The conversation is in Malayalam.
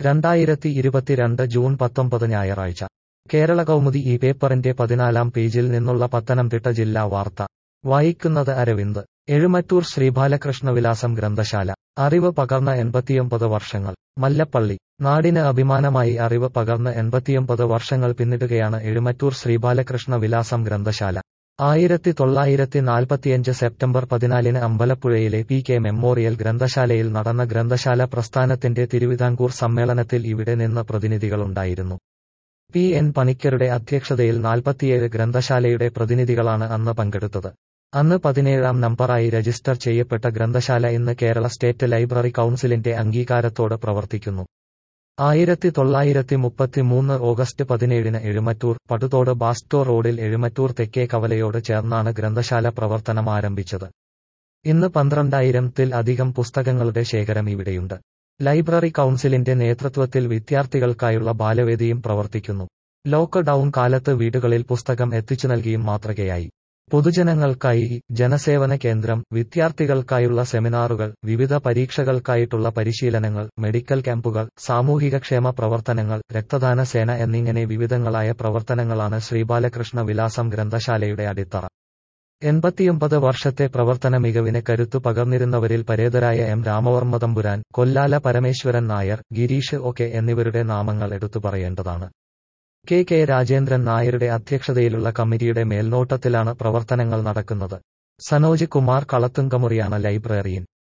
രണ്ടായിരത്തി ഇരുപത്തിരണ്ട് ജൂൺ പത്തൊമ്പത് ഞായറാഴ്ച കേരള കൗമുദി ഈ പേപ്പറിന്റെ പതിനാലാം പേജിൽ നിന്നുള്ള പത്തനംതിട്ട ജില്ലാ വാർത്ത വായിക്കുന്നത് അരവിന്ദ് എഴുമറ്റൂർ ശ്രീബാലകൃഷ്ണവിലാസം ഗ്രന്ഥശാല അറിവ് പകർന്ന എൺപത്തിയൊമ്പത് വർഷങ്ങൾ മല്ലപ്പള്ളി നാടിന് അഭിമാനമായി അറിവ് പകർന്ന് എൺപത്തിയൊമ്പത് വർഷങ്ങൾ പിന്നിടുകയാണ് എഴുമറ്റൂർ ശ്രീബാലകൃഷ്ണ വിലാസം ഗ്രന്ഥശാല ആയിരത്തി തൊള്ളായിരത്തി നാൽപ്പത്തിയഞ്ച് സെപ്റ്റംബർ പതിനാലിന് അമ്പലപ്പുഴയിലെ പി കെ മെമ്മോറിയൽ ഗ്രന്ഥശാലയിൽ നടന്ന ഗ്രന്ഥശാല പ്രസ്ഥാനത്തിന്റെ തിരുവിതാംകൂർ സമ്മേളനത്തിൽ ഇവിടെ നിന്ന് പ്രതിനിധികളുണ്ടായിരുന്നു പി എൻ പണിക്കരുടെ അധ്യക്ഷതയിൽ നാൽപ്പത്തിയേഴ് ഗ്രന്ഥശാലയുടെ പ്രതിനിധികളാണ് അന്ന് പങ്കെടുത്തത് അന്ന് പതിനേഴാം നമ്പറായി രജിസ്റ്റർ ചെയ്യപ്പെട്ട ഗ്രന്ഥശാല ഇന്ന് കേരള സ്റ്റേറ്റ് ലൈബ്രറി കൗൺസിലിന്റെ അംഗീകാരത്തോടെ പ്രവർത്തിക്കുന്നു ആയിരത്തി തൊള്ളായിരത്തി മുപ്പത്തിമൂന്ന് ഓഗസ്റ്റ് പതിനേഴിന് എഴുമറ്റൂർ പടുതോട് ബാസ്റ്റോ റോഡിൽ എഴുമറ്റൂർ തെക്കേ കവലയോട് ചേർന്നാണ് ഗ്രന്ഥശാല പ്രവർത്തനം ആരംഭിച്ചത് ഇന്ന് പന്ത്രണ്ടായിരത്തിൽ അധികം പുസ്തകങ്ങളുടെ ശേഖരം ഇവിടെയുണ്ട് ലൈബ്രറി കൗൺസിലിന്റെ നേതൃത്വത്തിൽ വിദ്യാർത്ഥികൾക്കായുള്ള ബാലവേദിയും പ്രവർത്തിക്കുന്നു ലോക്ക്ഡൌൺ കാലത്ത് വീടുകളിൽ പുസ്തകം എത്തിച്ചു നൽകിയും മാതൃകയായി പൊതുജനങ്ങൾക്കായി ജനസേവന കേന്ദ്രം വിദ്യാർത്ഥികൾക്കായുള്ള സെമിനാറുകൾ വിവിധ പരീക്ഷകൾക്കായിട്ടുള്ള പരിശീലനങ്ങൾ മെഡിക്കൽ ക്യാമ്പുകൾ സാമൂഹികക്ഷേമ പ്രവർത്തനങ്ങൾ രക്തദാന സേന എന്നിങ്ങനെ വിവിധങ്ങളായ പ്രവർത്തനങ്ങളാണ് ശ്രീബാലകൃഷ്ണ വിലാസം ഗ്രന്ഥശാലയുടെ അടിത്തറ എൺപത്തിയൊമ്പത് വർഷത്തെ പ്രവർത്തന മികവിന് കരുത്തു പകർന്നിരുന്നവരിൽ പരേതരായ എം രാമവർമ്മ തമ്പുരാൻ കൊല്ലാല പരമേശ്വരൻ നായർ ഗിരീഷ് ഒകെ എന്നിവരുടെ നാമങ്ങൾ എടുത്തു പറയേണ്ടതാണ് കെ കെ രാജേന്ദ്രൻ നായരുടെ അധ്യക്ഷതയിലുള്ള കമ്മിറ്റിയുടെ മേൽനോട്ടത്തിലാണ് പ്രവർത്തനങ്ങൾ നടക്കുന്നത് സനോജ് കുമാർ കളത്തുങ്കമുറിയാണ് ലൈബ്രറിയൻ